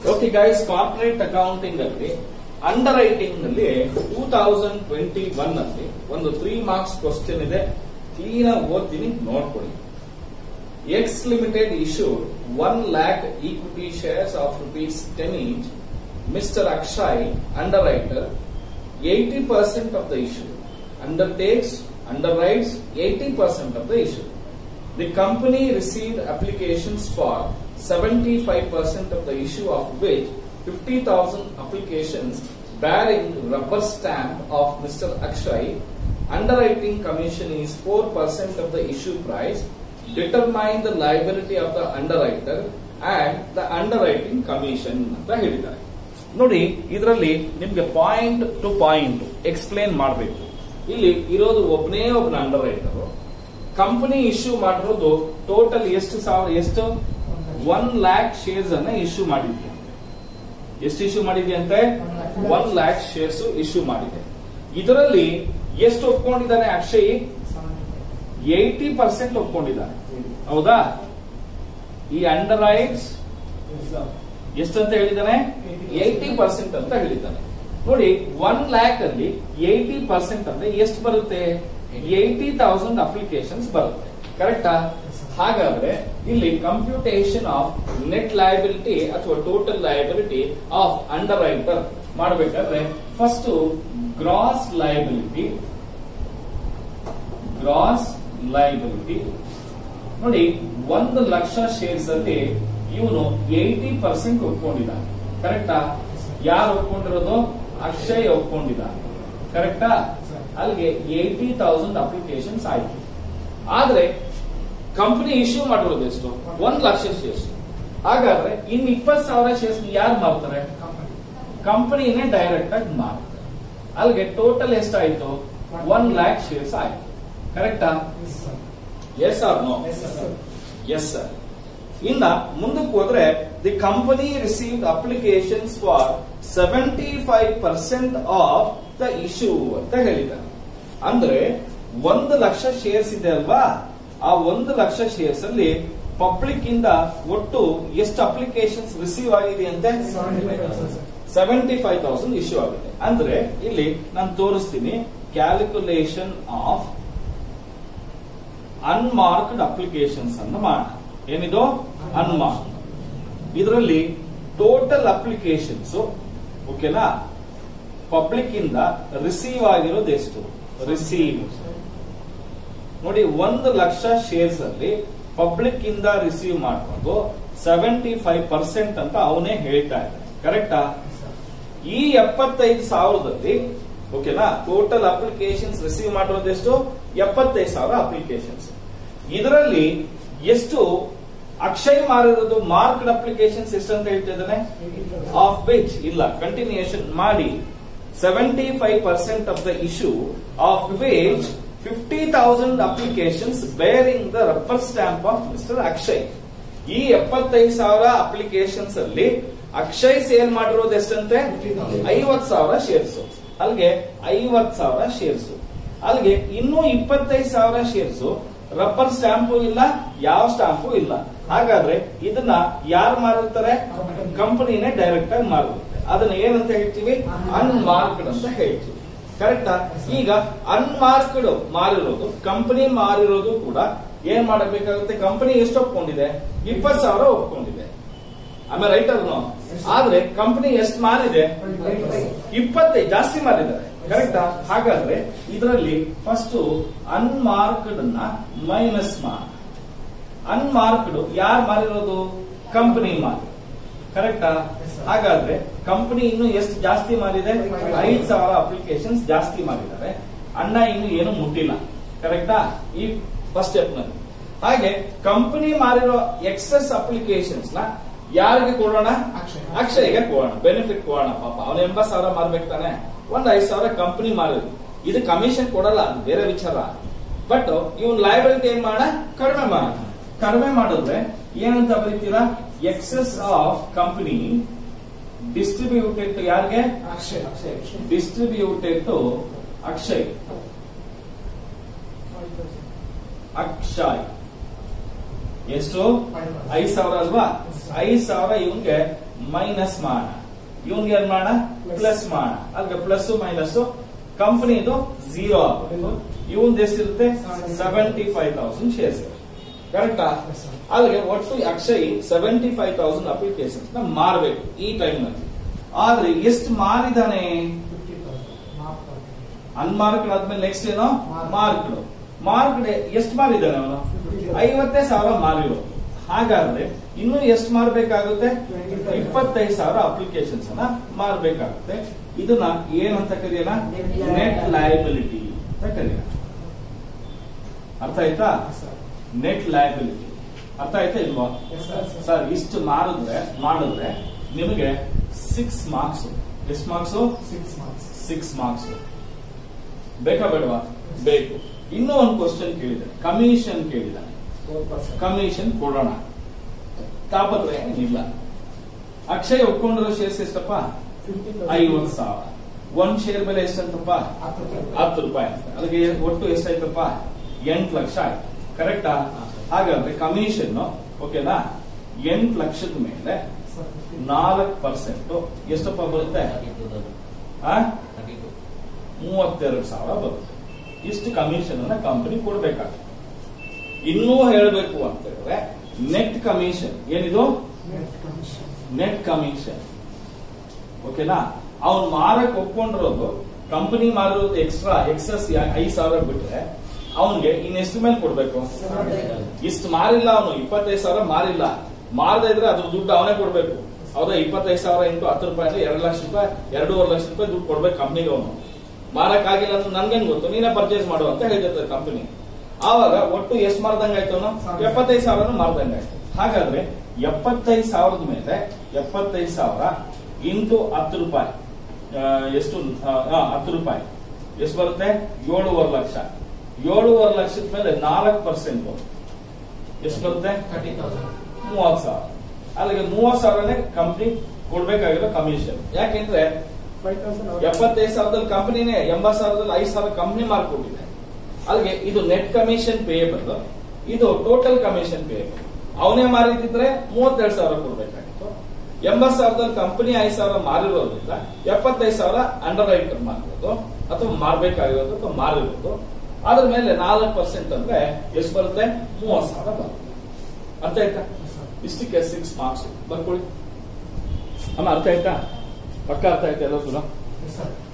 Okay guys corporate accounting ಅಲ್ಲಿ underwriting ನಲ್ಲಿ two thousand twenty one ಅಲ್ಲಿ ಒಂದು ತ್ರೀ ಮಾರ್ಕ್ಸ್ ಕ್ವಶನ್ ಇದೆ ಕ್ಲೀನ್ ಆಗಿ ಓದ್ತೀನಿ ನೋಡ್ಕೊಳ್ಳಿ X limited issue one lakh equity shares of rupees ten each mister Akshay underwriter eighty percent of the issue undertakes underwrites 80% of the issue. The company received applications for 75% of the issue of which 50,000 applications bearing rubber stamp of Mr. Akshay. Underwriting commission is 4% of the issue price. Determine the liability of the underwriter and the underwriting commission ಅಂತ ಹೇಳಿದ್ದಾರೆ ನೋಡಿ ಇದರಲ್ಲಿ ನಿಮ್ಗೆ point to point explain ಮಾಡಬೇಕು ಇಲ್ಲಿ ಇರೋದು ಒಬ್ಬನೇ ಒಬ್ಬನ ಅಂಡರ್ ರೈಟರ್ ಕಂಪನಿ ಇಶ್ಯೂ ಮಾಡಿರೋದು ಟೋಟಲ್ ಎಷ್ಟು ಸಾವಿರ ಎಷ್ಟು ಒನ್ ಲ್ಯಾಕ್ ಶೇರ್ಸ್ ಅನ್ನ ಇಶ್ಯೂ ಮಾಡಿದ್ಯಾ ಎಷ್ಟು ಇಶ್ಯೂ ಮಾಡಿದ್ಯಂತೆ ಒನ್ ಲ್ಯಾಕ್ ಶೇರ್ಸ್ ಇಶ್ಯೂ ಮಾಡಿದೆ ಇದರಲ್ಲಿ ಎಷ್ಟು ಒಪ್ಕೊಂಡಿದ್ದಾನೆ ಅಕ್ಷಯ್ ಏಯ್ಟಿ ಪರ್ಸೆಂಟ್ ಒಪ್ಕೊಂಡಿದ್ದಾನೆ ಹೌದಾ ಈ ಅಂಡರ್ ರೈಟ್ಸ್ ಎಷ್ಟಂತ ಹೇಳಿದ್ದಾನೆ ಏಯ್ಟಿ ಪರ್ಸೆಂಟ್ ಅಂತ ಹೇಳಿದ್ದಾನೆ ನೋಡಿ ಒನ್ ಲ್ಯಾಕ್ ಅಲ್ಲಿ ಏಯ್ಟಿ ಪರ್ಸೆಂಟ್ ಅಂದ್ರೆ ಎಷ್ಟು ಬರುತ್ತೆ ಏಯ್ಟಿ ತೌಸಂಡ್ ಅಪ್ಲಿಕೇಶನ್ಸ್ ಬರುತ್ತೆ ಕರೆಕ್ಟಾ ಹಾಗಾದ್ರೆ ಇಲ್ಲಿ ಕಂಪ್ಯೂಟೇಷನ್ ಆಫ್ ನೆಟ್ ಲಯಬಿಲಿಟಿ ಅಥವಾ total liability of underwriter ಮಾಡಬೇಕಾದ್ರೆ first gross liability gross liability ನೋಡಿ ಒಂದು ಲಕ್ಷ ಶೇರ್ಸ್ ಅಲ್ಲಿ ಇವನು ಏಯ್ಟಿ ಪರ್ಸೆಂಟ್ ಒಪ್ಕೊಂಡಿದ್ದಾನೆ ಕರೆಕ್ಟಾ ಯಾರು ಒಪ್ಕೊಂಡಿರೋದು ಅಕ್ಷಯ್ ಒಪ್ಕೊಂಡಿದ್ದಾನೆ ಕರೆಕ್ಟಾ ಅಲ್ಲಿಗೆ ಏಯ್ಟಿ ತೌಸಂಡ್ ಅಪ್ಲಿಕೇಶನ್ಸ್ ಆಯ್ತು ಆದ್ರೆ ಕಂಪನಿ ಇಶ್ಯೂ ಮಾಡಿರೋದು ಎಷ್ಟು ಒಂದ್ ಲಕ್ಷ ಶೇರ್ಸ್ ಹಾಗಾದ್ರೆ ಇನ್ ಇಪ್ಪತ್ ಸಾವಿರ ಶೇರ್ಸ್ ಯಾರು ಮಾರ್ತಾರೆ ಕಂಪನಿನೇ ಡೈರೆಕ್ಟ್ ಆಗಿ ಮಾರ್ತಾರೆ ಅಲ್ಲಿಗೆ ಟೋಟಲ್ ಎಷ್ಟಾಯ್ತು ಒನ್ ಲ್ಯಾಕ್ ಶೇರ್ಸ್ ಆಯ್ತು ಕರೆಕ್ಟಾ yes or no yes sir ಇನ್ನ ಮುಂದಕ್ಕೆ ಹೋದ್ರೆ the company received applications for seventy five percent of the issue ಅಂತ ಹೇಳಿದ್ದಾರೆ ಅಂದ್ರೆ ಒಂದು ಲಕ್ಷ ಶೇರ್ಸ್ ಇದೆ ಅಲ್ವಾ ಆ ಒಂದು ಲಕ್ಷ ಶೇರ್ಸ್ ಅಲ್ಲಿ ಪಬ್ಲಿಕ್ ಇಂದ ಒಟ್ಟು ಎಷ್ಟು ಅಪ್ಲಿಕೇಶನ್ಸ್ ರಿಸೀವ್ ಆಗಿದೆ ಅಂತೆ ಸೆವೆಂಟಿ ಫೈವ್ ತೌಸಂಡ್ ಇಶ್ಯೂ ಆಗಿದೆ ಅಂದ್ರೆ ಇಲ್ಲಿ ನಾನು ತೋರಿಸ್ತೀನಿ ಕ್ಯಾಲ್ಕುಲೇಷನ್ ಆಫ್ ಅನ್ಮಾರ್ಕ್ಡ್ ಅಪ್ಲಿಕೇಶನ್ಸ್ ಅನ್ನು ಮಾಡೋಣ ಏನಿದು ಅನ್ಮಾರ್ಕ್ ಇದರಲ್ಲಿ ಟೋಟಲ್ ಅಪ್ಲಿಕೇಶನ್ಸ್ ಓಕೆನಾ ಪಬ್ಲಿಕ್ ಇಂದ ರಿಸೀವ್ ಆಗಿರೋದು ಎಷ್ಟು ರಿಸೀವ್ ನೋಡಿ ಒಂದು ಲಕ್ಷ ಶೇರ್ಸ್ ಅಲ್ಲಿ ಪಬ್ಲಿಕ್ ಇಂದ ರಿಸೀವ್ ಮಾಡ್ಕೊಂಡು ಸೆವೆಂಟಿ ಫೈವ್ ಪರ್ಸೆಂಟ್ ಅಂತ ಅವನೇ ಹೇಳ್ತಾ ಇದ್ದಾನೆ ಕರೆಕ್ಟಾ ಈ ಎಪ್ಪತ್ತೈದು ಸಾವಿರದಲ್ಲಿ ಓಕೆನಾ ಟೋಟಲ್ ಅಪ್ಲಿಕೇಶನ್ಸ್ ರಿಸೀವ್ ಮಾಡಿರೋದು ಎಷ್ಟು ಎಪ್ಪತ್ತೈದು ಸಾವಿರ ಅಪ್ಲಿಕೇಶನ್ಸ್ ಇದರಲ್ಲಿ ಎಷ್ಟು ಅಕ್ಷಯ್ ಮಾರಿರೋದು ಮಾರ್ಕ್ಡ್ ಅಪ್ಲಿಕೇಶನ್ಸ್ ಎಷ್ಟು ಅಂತ ಹೇಳ್ತಿದ್ದಾನೆ ಆಫ್ ವಿಚ್ ಇಲ್ಲ ಕಂಟಿನ್ಯೂಷನ್ ಮಾಡಿ seventy five percent of the issue of which fifty thousand applications bearing the rubber stamp of mister Akshay ಈ ಎಪ್ಪತ್ತೈದು ಸಾವಿರ ಅಪ್ಲಿಕೇಶನ್ಸ್ ಅಲ್ಲಿ ಅಕ್ಷಯ್ ಸೇಲ್ ಮಾಡಿರೋದು ಎಷ್ಟಂತೆ ಐವತ್ ಸಾವಿರ ಶೇರ್ಸ್ ಅಲ್ಲಿಗೆ ಐವತ್ ಸಾವಿರ ಶೇರ್ಸ್ ಅಲ್ಲಿಗೆ ಇನ್ನೂ ಇಪ್ಪತ್ತೈದು ಸಾವಿರ ಶೇರ್ಸ್ ರಬ್ಬರ್ ಸ್ಟಾಂಪು ಇಲ್ಲ ಯಾವ ಸ್ಟಾಂಪು ಇಲ್ಲ ಹಾಗಾದ್ರೆ ಇದನ್ನ ಯಾರು ಮಾರಿರ್ತಾರೆ ಕಂಪನಿನೇ ಡೈರೆಕ್ಟ್ ಆಗಿ ಮಾರಿರುತ್ತೆ ಅದನ್ನ ಏನಂತ ಹೇಳ್ತೀವಿ ಅನ್ಮಾರ್ಕ್ಡ್ ಅಂತ ಹೇಳ್ತೀವಿ ಕರೆಕ್ಟಾ ಈಗ ಅನ್ಮಾರ್ಕ್ಡ್ ಮಾರಿರೋದು ಕಂಪನಿ ಮಾರಿರೋದು ಕೂಡ ಏನ್ ಮಾಡಬೇಕಾಗುತ್ತೆ ಕಂಪನಿ ಎಷ್ಟು ಒಪ್ಕೊಂಡಿದೆ ಇಪ್ಪತ್ ಸಾವಿರ ಒಪ್ಕೊಂಡಿದೆ ಆಮೇಲೆ ರೈಟ್ ಅಲ್ನೋ ಆದ್ರೆ ಕಂಪನಿ ಎಷ್ಟು ಮಾರಿದೆ ಇಪ್ಪತ್ತೈದು ಜಾಸ್ತಿ ಮಾರಿದ್ದಾರೆ ಕರೆಕ್ಟಾ ಹಾಗಾದ್ರೆ ಇದರಲ್ಲಿ ಫಸ್ಟ್ ಅನ್ಮಾರ್ಕ್ಡ್ ನ ಮೈನಸ್ ಮಾರ್ಕ್ ಅನ್ಮಾರ್ಕ್ಡ್ ಯಾರು ಮಾರಿರೋದು ಕಂಪನಿ ಮಾರಿ ಕರೆಕ್ಟಾ ಹಾಗಾದ್ರೆ ಕಂಪನಿ ಇನ್ನು ಎಷ್ಟು ಜಾಸ್ತಿ ಮಾರಿದೆ ಐದ್ ಸಾವಿರ ಅಪ್ಲಿಕೇಶನ್ಸ್ ಜಾಸ್ತಿ ಮಾಡಿದ್ದಾರೆ ಅಣ್ಣ ಇನ್ನು ಏನು ಮುಟ್ಟಿಲ್ಲ ಕರೆಕ್ಟಾ ಈ ಫಸ್ಟ್ ಸ್ಟೆಪ್ ನಲ್ಲಿ ಹಾಗೆ ಕಂಪನಿ ಮಾರಿರೋ ಎಕ್ಸೆಸ್ ಅಪ್ಲಿಕೇಶನ್ಸ್ ನ ಯಾರಿಗೆ ಕೊಡೋಣ ಅಕ್ಷಯ್ಗೆ ಕೊಡೋಣ ಬೆನಿಫಿಟ್ ಕೊಡೋಣ ಪಾಪ ಅವನ ಎಂಬತ್ ಸಾವಿರ ಮಾರ್ಬೇಕು ತಾನೆ ಒಂದ್ ಐದ್ ಸಾವಿರ ಕಂಪನಿ ಮಾರಿದ್ರು ಇದು ಕಮಿಷನ್ ಕೊಡಲ್ಲ ಅದು ಬೇರೆ ವಿಚಾರ ಬಟ್ ಇವನ್ ಲಯಬಿಲಿಟಿ ಏನ್ ಮಾಡ ಕಡಿಮೆ ಮಾಡ ಕಡಿಮೆ ಮಾಡಿದ್ರೆ ಏನಂತ ಬರೀತೀರಾ excess of company distributed to ಯಾರಿಗೆ ಡಿಸ್ಟ್ರಿಬ್ಯೂಟೆಡ್ ಟು ಅಕ್ಷಯ್ ಅಕ್ಷಯ್ ಎಷ್ಟು ಐದ್ ಸಾವಿರ ಅಲ್ವಾ ಐದ್ ಸಾವಿರ ಇವನ್ಗೆ ಮೈನಸ್ ಮಾಡೋಣ ಇವನ್ಗೆ ಏನ್ ಮಾಡೋಣ ಪ್ಲಸ್ ಮಾಡೋಣ ಅಲ್ಲಿಗೆ ಪ್ಲಸ್ ಮೈನಸ್ ಕಂಪನಿದು ಝೀರೋ ಆಗಬೇಕು ಇವನ್ ಎಷ್ಟಿರುತ್ತೆ ಸೆವೆಂಟಿ ಫೈವ್ ತೌಸಂಡ್ ಶೇರ್ಸ್ ಕರೆಕ್ಟಾ ಅಲ್ಲಿಗೆ ಒಟ್ಟು Akshay seventy five thousand applications ನ ಮಾರಬೇಕು ಈ ಟೈಮ್ ನಲ್ಲಿ ಆದ್ರೆ ಎಷ್ಟು ಮಾರಿದಾನೆ ಅನ್ಮಾರ್ಕ್ಡ್ ಆದ್ಮೇಲೆ ನೆಕ್ಸ್ಟ್ ಏನೋ ಮಾರ್ಕ್ಡ್ ಮಾರ್ಕ್ಡ್ ಎಷ್ಟು ಮಾರಿದಾನೆ ಅವನು ಐವತ್ತೇ ಸಾವಿರ ಮಾರಿರೋದು ಹಾಗಾದ್ರೆ ಇನ್ನು ಎಷ್ಟು ಮಾರ್ಬೇಕಾಗುತ್ತೆ ಇಪ್ಪತ್ತೈದು ಸಾವಿರ ಅಪ್ಲಿಕೇಶನ್ಸ್ ಅನ್ನ ಮಾರ್ಬೇಕಾಗುತ್ತೆ ಇದನ್ನ ಏನಂತ ಕರೆಯೋಣ ನೆಟ್ ಲಯಬಿಲಿಟಿ ಅಂತ ಕರೆಯೋಣ ಅರ್ಥ ಆಯ್ತಾ ನೆಟ್ ಲಯಬಿಲಿಟಿ ಅರ್ಥ ಆಯ್ತಾ ಇಲ್ವಾ ಸರ್ ಇಷ್ಟು ಮಾರಿದ್ರೆ ಮಾಡಿದ್ರೆ ನಿಮಗೆ ಸಿಕ್ಸ್ ಮಾರ್ಕ್ಸ್ ಎಷ್ಟು ಮಾರ್ಕ್ಸ್ ಸಿಕ್ಸ್ ಮಾರ್ಕ್ಸ್ ಬೇಕಾ ಬೇಡವಾ ಬೇಕು ಇನ್ನೂ ಒಂದು ಕ್ವಶನ್ ಕೇಳಿದೆ ಕಮಿಷನ್ ಕೇಳಿದಾನೆ ಕಮಿಷನ್ ಕೊಡೋಣ ತಾಪತ್ರೆ ಏನಿಲ್ಲ ಅಕ್ಷಯ್ ಒಪ್ಕೊಂಡಿರೋ ಶೇರ್ಸ್ ಎಷ್ಟಪ್ಪ ಐವತ್ತು ಸಾವಿರ ಒಂದ್ ಶೇರ್ ಬೆಲೆ ಎಷ್ಟಂತಪ್ಪ ಹತ್ತು ರೂಪಾಯಿ ಅಂತ ಅಲ್ಲಿಗೆ ಒಟ್ಟು ಎಷ್ಟಾಯ್ತಪ್ಪ ಎಂಟು ಲಕ್ಷ ಆಯ್ತು ಕರೆಕ್ಟಾ ಹಾಗಾದ್ರೆ ಕಮಿಷನ್ ಓಕೆನಾ ಎಂಟು ಲಕ್ಷದ ಮೇಲೆ ನಾಲ್ಕು ಪರ್ಸೆಂಟ್ ಎಷ್ಟಪ್ಪ ಬರುತ್ತೆ ಆ ಮೂವತ್ತೆರಡು ಸಾವಿರ ಬರುತ್ತೆ ಇಷ್ಟು ಕಮಿಷನ್ ಅನ್ನ ಕಂಪನಿ ಕೊಡ್ಬೇಕಾಗುತ್ತೆ ಇನ್ನೂ ಹೇಳಬೇಕು ಅಂತ ಹೇಳಿದ್ರೆ ನೆಟ್ ಕಮಿಷನ್ ಏನಿದು ನೆಟ್ ಕಮಿಷನ್ ಓಕೆನಾ ಅವ್ನು ಮಾರಕ್ ಒಪ್ಕೊಂಡಿರೋದು ಕಂಪನಿ ಮಾರಿರೋದು ಎಕ್ಸ್ಟ್ರಾ ಎಕ್ಸಸ್ ಐದ್ ಸಾವಿರ ಬಿಟ್ರೆ ಅವನ್ಗೆ ಇನ್ನೆಷ್ಟು ಮೇಲೆ ಕೊಡ್ಬೇಕು ಇಷ್ಟು ಮಾರಿಲ್ಲ ಅವನು ಇಪ್ಪತ್ತೈದು ಸಾವಿರ ಮಾರಿಲ್ಲ ಮಾರದೇ ಇದ್ರೆ ಅದ್ರ ದುಡ್ಡು ಅವನೇ ಕೊಡ್ಬೇಕು ಹೌದಾ ಇಪ್ಪತ್ತೈದು ಸಾವಿರ ಇಂಟು ಹತ್ತು ರೂಪಾಯಿ ಅಂದ್ರೆ ಎರಡು ಲಕ್ಷ ರೂಪಾಯಿ ಎರಡೂವರೆ ಲಕ್ಷ ರೂಪಾಯಿ ದುಡ್ಡು ಕೊಡ್ಬೇಕು ಕಂಪ್ನಿಗೆ ಅವನು ಮಾರಕ್ ಆಗಿಲ್ಲ ಅಂದ್ರೆ ನನ್ಗೇನ್ ಗೊತ್ತು ನೀನೇ ಪರ್ಚೇಸ್ ಮಾಡು ಅಂತ ಹೇಳಿರ್ತದೆ ಕಂಪನಿ ಆವಾಗ ಒಟ್ಟು ಎಷ್ಟು ಮಾರ್ದಂಗಾಯ್ತು ಅವನು ಎಪ್ಪತ್ತೈದು ಸಾವಿರ ಮಾರ್ದಂಗಾಯ್ತು ಹಾಗಾದ್ರೆ ಎಪ್ಪತ್ತೈದು ಸಾವಿರದ ಮೇಲೆ ಎಪ್ಪತ್ತೈದು ಸಾವಿರ ಇಂಟು ಹತ್ತು ರೂಪಾಯಿ ಆ, ಎಷ್ಟು ಆ, ಆ, ಹತ್ತು ರೂಪಾಯಿ ಎಷ್ಟು ಬರುತ್ತೆ ಏಳುವರೆ ಲಕ್ಷ ಏಳುವರೆ ಲಕ್ಷದ ಮೇಲೆ ನಾಲ್ಕು ಪರ್ಸೆಂಟ್ ಎಷ್ಟು ಬರುತ್ತೆ ಮೂವತ್ ಸಾವಿರ ಅಲ್ಲಿಗೆ ಮೂವತ್ ಸಾವಿರನೇ ಕಂಪ್ನಿ ಕೊಡ್ಬೇಕಾಗಿರೋ ಕಮಿಷನ್ ಯಾಕೆಂದ್ರೆ ಎಪ್ಪತ್ತೈದು ಸಾವಿರದಲ್ಲಿ ಕಂಪನಿನೇ ಎಂಬತ್ ಸಾವಿರದಲ್ಲಿ ಐದು ಸಾವಿರ ಕಂಪನಿ ಮಾರ್ಕೊಟ್ಟಿದೆ ಅಲ್ಲಿಗೆ ಇದು ನೆಟ್ ಕಮಿಷನ್ ಪೇಯಬಲ್ ಇದು ಟೋಟಲ್ ಕಮಿಷನ್ ಪೇಯಬಲ್ ಅವನೇ ಮಾರಿದ್ರೆ ಮೂವತ್ತೆರಡು ಸಾವಿರ ಕೊಡ್ಬೇಕಾಗಿತ್ತು ಎಂಬತ್ ಸಾವಿರದಲ್ಲಿ ಕಂಪನಿ ಐದು ಸಾವಿರ ಮಾರಿರೋದ್ರಿಂದ ಎಪ್ಪತ್ತೈದು ಸಾವಿರ ಅಂಡರ್ ರೈಟರ್ ಮಾರ್ಬೋದು ಅಥವಾ ಮಾರ್ಬೇಕಾಗಿರೋದು ಅಥವಾ ಮಾರಿರೋದು ಅದ್ರ ಮೇಲೆ ನಾಲ್ಕು ಪರ್ಸೆಂಟ್ ಅಂದ್ರೆ ಎಷ್ಟು ಬರುತ್ತೆ ಮೂವತ್ ಸಾವಿರ ಬರುತ್ತೆ ಅರ್ಥ ಆಯ್ತಾ ಇಷ್ಟಕ್ಕೆ ಸಿಕ್ಸ್ ಮಾರ್ಕ್ಸ್ ಬರ್ಕೊಳ್ಳಿ ಅಮ್ಮ ಅರ್ಥ ಆಯ್ತಾ ಪಕ್ಕ ಅರ್ಥ ಆಯ್ತಾ ಎಲ್ಲರೂ